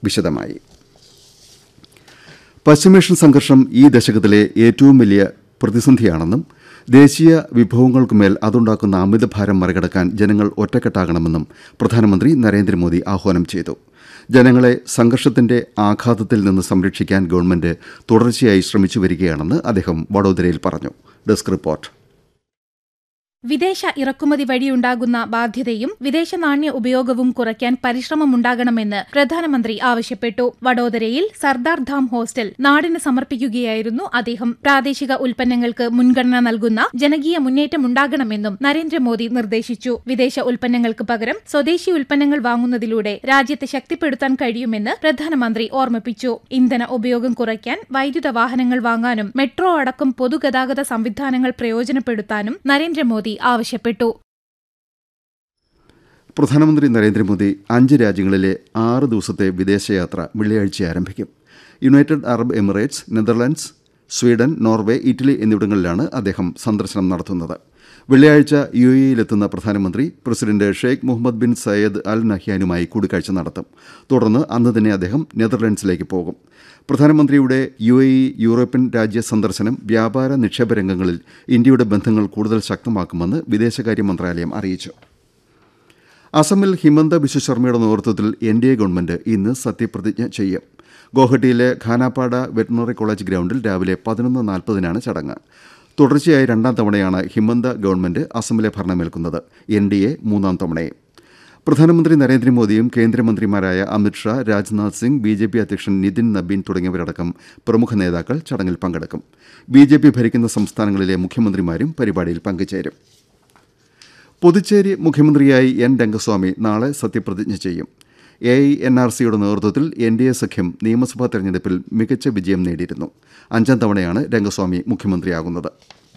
വിശദമായി പശ്ചിമേഷ്യൻ സംഘർഷം ഈ ദശകത്തിലെ ഏറ്റവും വലിയ പ്രതിസന്ധിയാണെന്നും ദേശീയ വിഭവങ്ങൾക്കുമേൽ അതുണ്ടാക്കുന്ന അമിതഭാരം മറികടക്കാൻ ജനങ്ങൾ ഒറ്റക്കെട്ടാകണമെന്നും പ്രധാനമന്ത്രി നരേന്ദ്രമോദി ആഹ്വാനം ചെയ്തു ജനങ്ങളെ സംഘർഷത്തിന്റെ ആഘാതത്തിൽ നിന്ന് സംരക്ഷിക്കാൻ ഗവൺമെന്റ് തുടർച്ചയായി ശ്രമിച്ചു വരികയാണെന്ന് അദ്ദേഹം വഡോദരയിൽ പറഞ്ഞു ഡെസ്ക് റിപ്പോർട്ട് വിദേശ ഇറക്കുമതി വഴിയുണ്ടാകുന്ന ബാധ്യതയും വിദേശ നാണ്യ ഉപയോഗവും കുറയ്ക്കാൻ പരിശ്രമമുണ്ടാകണമെന്ന് പ്രധാനമന്ത്രി ആവശ്യപ്പെട്ടു വഡോദരയിൽ സർദാർ ധാം ഹോസ്റ്റൽ നാടിന് സമർപ്പിക്കുകയായിരുന്നു അദ്ദേഹം പ്രാദേശിക ഉൽപ്പന്നങ്ങൾക്ക് മുൻഗണന നൽകുന്ന ജനകീയ മുന്നേറ്റം ഉണ്ടാകണമെന്നും നരേന്ദ്രമോദി നിർദ്ദേശിച്ചു വിദേശ ഉൽപ്പന്നങ്ങൾക്ക് പകരം സ്വദേശി ഉൽപ്പന്നങ്ങൾ വാങ്ങുന്നതിലൂടെ രാജ്യത്തെ ശക്തിപ്പെടുത്താൻ കഴിയുമെന്ന് പ്രധാനമന്ത്രി ഓർമ്മിപ്പിച്ചു ഇന്ധന ഉപയോഗം കുറയ്ക്കാൻ വൈദ്യുത വാഹനങ്ങൾ വാങ്ങാനും മെട്രോ അടക്കം പൊതുഗതാഗത സംവിധാനങ്ങൾ പ്രയോജനപ്പെടുത്താനും നരേന്ദ്രമോദി ആവശ്യപ്പെട്ടു പ്രധാനമന്ത്രി നരേന്ദ്രമോദി അഞ്ച് രാജ്യങ്ങളിലെ ആറ് ദിവസത്തെ വിദേശയാത്ര വെള്ളിയാഴ്ച ആരംഭിക്കും United Arab Emirates Netherlands Sweden Norway Italy എന്നിവിടങ്ങളിലാണ് അദ്ദേഹം സന്ദർശനം നടത്തുന്നത് വെള്ളിയാഴ്ച യു എയിലെത്തുന്ന പ്രധാനമന്ത്രി president Sheikh Mohammed bin Zayed Al നഹ്യാനുമായി കൂടിക്കാഴ്ച നടത്തും തുടർന്ന് അന്ന് തന്നെ അദ്ദേഹം നെതർലൻഡ്സിലേക്ക് പോകും പ്രധാനമന്ത്രിയുടെ യു എ ഇ യൂറോപ്യൻ രാജ്യ സന്ദർശനം വ്യാപാര നിക്ഷേപ രംഗങ്ങളിൽ ഇന്ത്യയുടെ ബന്ധങ്ങൾ കൂടുതൽ ശക്തമാക്കുമെന്ന് വിദേശകാര്യ മന്ത്രാലയം അറിയിച്ചു അസമിൽ ഹിമന്ത ബിശ്വ ശർമ്മയുടെ നേതൃത്വത്തിൽ എൻ ഡി എ ഗവൺമെന്റ് ഇന്ന് സത്യപ്രതിജ്ഞ ചെയ്യും ഗോഹട്ടിയിലെ ഖാനാപ്പാട വെറ്റിനറി കോളേജ് ഗ്രൌണ്ടിൽ രാവിലെ പതിനൊന്ന് നാൽപ്പതിനാണ് ചടങ്ങ് തുടർച്ചയായി രണ്ടാം തവണയാണ് ഹിമന്ത ഗവൺമെന്റ് അസമിലെ ഭരണമേൽക്കുന്നത് എൻ ഡി എ മൂന്നാം തവണയും പ്രധാനമന്ത്രി നരേന്ദ്രമോദിയും കേന്ദ്രമന്ത്രിമാരായ Amit Shah Rajnath Singh B J P അധ്യക്ഷൻ നിതിൻ നബീൻ തുടങ്ങിയവരടക്കം പ്രമുഖ നേതാക്കൾ ചടങ്ങിൽ പങ്കെടുക്കും ബി ജെ പി ഭരിക്കുന്ന സംസ്ഥാനങ്ങളിലെ മുഖ്യമന്ത്രിമാരും പരിപാടിയിൽ പങ്കുചേരും പുതുച്ചേരി മുഖ്യമന്ത്രിയായി എൻ രംഗസ്വാമി നാളെ സത്യപ്രതിജ്ഞ ചെയ്യും എ ഐ എൻ ആർ സിയുടെ നേതൃത്വത്തിൽ എൻ ഡി എ സഖ്യം നിയമസഭാ തെരഞ്ഞെടുപ്പിൽ മികച്ച വിജയം നേടിയിരുന്നു അഞ്ചാം തവണയാണ് രംഗസ്വാമി മുഖ്യമന്ത്രിയാകുന്നത്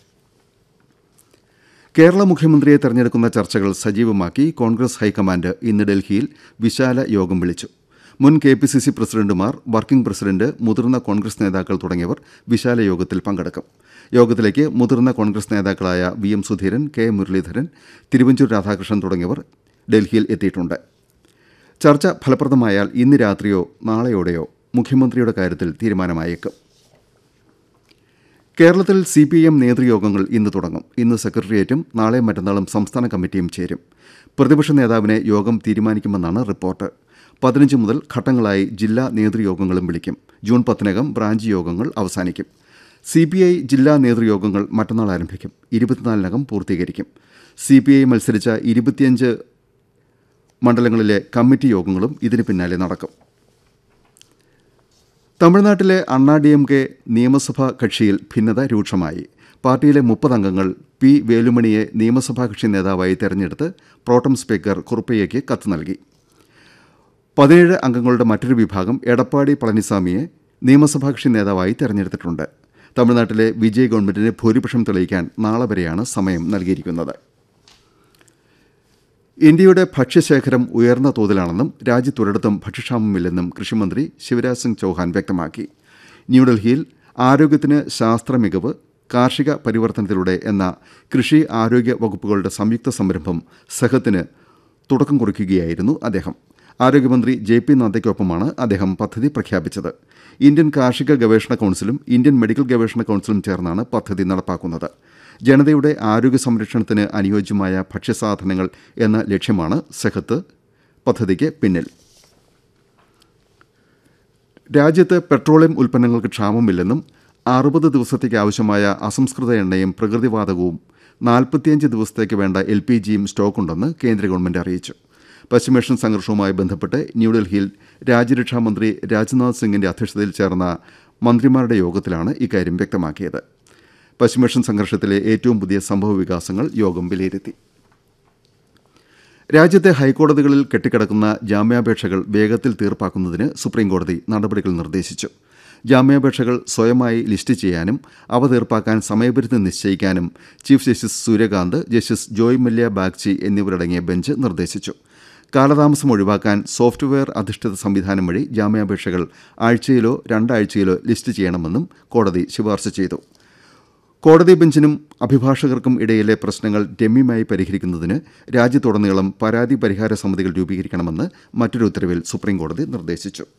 കേരള മുഖ്യമന്ത്രിയെ തെരഞ്ഞെടുക്കുന്ന ചർച്ചകൾ സജീവമാക്കി കോൺഗ്രസ് ഹൈക്കമാൻഡ് ഇന്ന് ഡൽഹിയിൽ വിശാല യോഗം വിളിച്ചു മുൻ കെ പി സി സി പ്രസിഡന്റുമാർ വർക്കിംഗ് പ്രസിഡന്റ് മുതിർന്ന കോൺഗ്രസ് നേതാക്കൾ തുടങ്ങിയവർ വിശാല യോഗത്തിൽ പങ്കെടുക്കും യോഗത്തിലേക്ക് മുതിർന്ന കോൺഗ്രസ് നേതാക്കളായ V M Sudheeran K Muraleedharan Thiruvanchoor Radhakrishnan തുടങ്ങിയവർ ഡൽഹിയിൽ എത്തിയിട്ടുണ്ട് ചർച്ച ഫലപ്രദമായാൽ ഇന്ന് രാത്രിയോ നാളെയോടെയോ മുഖ്യമന്ത്രിയുടെ കാര്യത്തിൽ തീരുമാനമായേക്കും കേരളത്തിൽ സി പി എം നേതൃയോഗങ്ങൾ ഇന്ന് തുടങ്ങും ഇന്ന് സെക്രട്ടേറിയറ്റും നാളെ മറ്റന്നാളും സംസ്ഥാന കമ്മിറ്റിയും ചേരും പ്രതിപക്ഷ നേതാവിനെ യോഗം തീരുമാനിക്കുമെന്നാണ് റിപ്പോർട്ട് പതിനഞ്ച് മുതൽ ഘട്ടങ്ങളായി ജില്ലാ നേതൃയോഗങ്ങളും വിളിക്കും ജൂൺ പത്തിനകം ബ്രാഞ്ച് യോഗങ്ങൾ അവസാനിക്കും സി പി ഐ ജില്ലാ നേതൃയോഗങ്ങൾ മറ്റന്നാൾ ആരംഭിക്കും ഇരുപത്തിനാലിനകം പൂർത്തീകരിക്കും സി പി ഐ മത്സരിച്ച ഇരുപത്തിയഞ്ച് മണ്ഡലങ്ങളിലെ കമ്മിറ്റി യോഗങ്ങളും ഇതിന് പിന്നാലെ നടക്കും തമിഴ്നാട്ടിലെ അണ്ണാ ഡി എം കെ നിയമസഭാ കക്ഷിയിൽ ഭിന്നത രൂക്ഷമായി പാർട്ടിയിലെ മുപ്പത് അംഗങ്ങൾ പി വേലുമണിയെ നിയമസഭാ കക്ഷി നേതാവായി തെരഞ്ഞെടുത്ത് പ്രോട്ടം സ്പീക്കർ കുറുപ്പയ്യയ്ക്ക് കത്ത് നൽകി പതിനേഴ് അംഗങ്ങളുടെ മറ്റൊരു വിഭാഗം എടപ്പാടി പളനിസ്വാമിയെ നിയമസഭാ കക്ഷി നേതാവായി തെരഞ്ഞെടുത്തിട്ടുണ്ട് തമിഴ്നാട്ടിലെ വിജയ് ഗവൺമെന്റിന് ഭൂരിപക്ഷം തെളിയിക്കാൻ നാളെ വരെയാണ് സമയം നൽകിയിരിക്കുന്നത് ഇന്ത്യയുടെ ഭക്ഷ്യശേഖരം ഉയർന്ന തോതിലാണെന്നും രാജ്യത്തൊരിടത്തും ഭക്ഷ്യക്ഷാമമില്ലെന്നും കൃഷിമന്ത്രി ശിവരാജ് സിംഗ് ചൌഹാൻ വ്യക്തമാക്കി ന്യൂഡൽഹിയിൽ ആരോഗ്യത്തിന് ശാസ്ത്ര മികവ് കാർഷിക പരിവർത്തനത്തിലൂടെ എന്ന കൃഷി ആരോഗ്യ വകുപ്പുകളുടെ സംയുക്ത സംരംഭം സഹത്തിന് തുടക്കം കുറിക്കുകയായിരുന്നു അദ്ദേഹം ആരോഗ്യമന്ത്രി ജെ പി നദ്ദയ്ക്കൊപ്പമാണ് അദ്ദേഹം പദ്ധതി പ്രഖ്യാപിച്ചത് ഇന്ത്യൻ കാർഷിക ഗവേഷണ കൌൺസിലും ഇന്ത്യൻ മെഡിക്കൽ ഗവേഷണ കൌൺസിലും ചേർന്നാണ് പദ്ധതി നടപ്പാക്കുന്നത് ജനതയുടെ ആരോഗ്യ സംരക്ഷണത്തിന് അനുയോജ്യമായ ഭക്ഷ്യസാധനങ്ങൾ എന്ന ലക്ഷ്യമാണ് സെഹത്ത് പദ്ധതിക്ക് പിന്നിൽ രാജ്യത്ത് പെട്രോളിയം ഉൽപ്പന്നങ്ങൾക്ക് ക്ഷാമമില്ലെന്നും അറുപത് ദിവസത്തേക്ക് ആവശ്യമായ അസംസ്കൃത എണ്ണയും പ്രകൃതിവാതകവും നാൽപ്പത്തിയഞ്ച് ദിവസത്തേക്ക് വേണ്ട എൽ പി ജിയും സ്റ്റോക്കുണ്ടെന്ന് കേന്ദ്ര ഗവൺമെന്റ് അറിയിച്ചു പശ്ചിമേഷ്യൻ സംഘർഷവുമായി ബന്ധപ്പെട്ട് ന്യൂഡൽഹിയിൽ രാജ്യരക്ഷാ മന്ത്രി രാജ്നാഥ് സിംഗിന്റെ അധ്യക്ഷതയിൽ ചേർന്ന മന്ത്രിമാരുടെ യോഗത്തിലാണ് ഇക്കാര്യം വ്യക്തമാക്കിയത് പശ്ചിമേഷ്യൻ സംഘർഷത്തിലെ ഏറ്റവും പുതിയ സംഭവ വികാസങ്ങൾ യോഗം വിലയിരുത്തി രാജ്യത്തെ ഹൈക്കോടതികളിൽ കെട്ടിക്കിടക്കുന്ന ജാമ്യാപേക്ഷകൾ വേഗത്തിൽ തീർപ്പാക്കുന്നതിന് സുപ്രീംകോടതി നടപടികൾ നിർദ്ദേശിച്ചു ജാമ്യാപേക്ഷകൾ സ്വയമായി ലിസ്റ്റ് ചെയ്യാനും അവ തീർപ്പാക്കാൻ സമയപരിധി നിശ്ചയിക്കാനും chief justice Surya Kant justice Joymalya Bagchi എന്നിവരടങ്ങിയ ബെഞ്ച് നിർദ്ദേശിച്ചു കാലതാമസം ഒഴിവാക്കാൻ സോഫ്റ്റ്വെയർ അധിഷ്ഠിത സംവിധാനം വഴി ജാമ്യാപേക്ഷകൾ ആഴ്ചയിലോ രണ്ടാഴ്ചയിലോ ലിസ്റ്റ് ചെയ്യണമെന്നും കോടതി ശുപാർശ ചെയ്തു കോടതി ബെഞ്ചിനും അഭിഭാഷകർക്കും ഇടയിലെ പ്രശ്നങ്ങൾ രമ്യമായി പരിഹരിക്കുന്നതിന് രാജ്യത്തുടനീളം പരാതി പരിഹാര സമിതികൾ രൂപീകരിക്കണമെന്ന് മറ്റൊരു ഉത്തരവിൽ സുപ്രീംകോടതി നിർദ്ദേശിച്ചു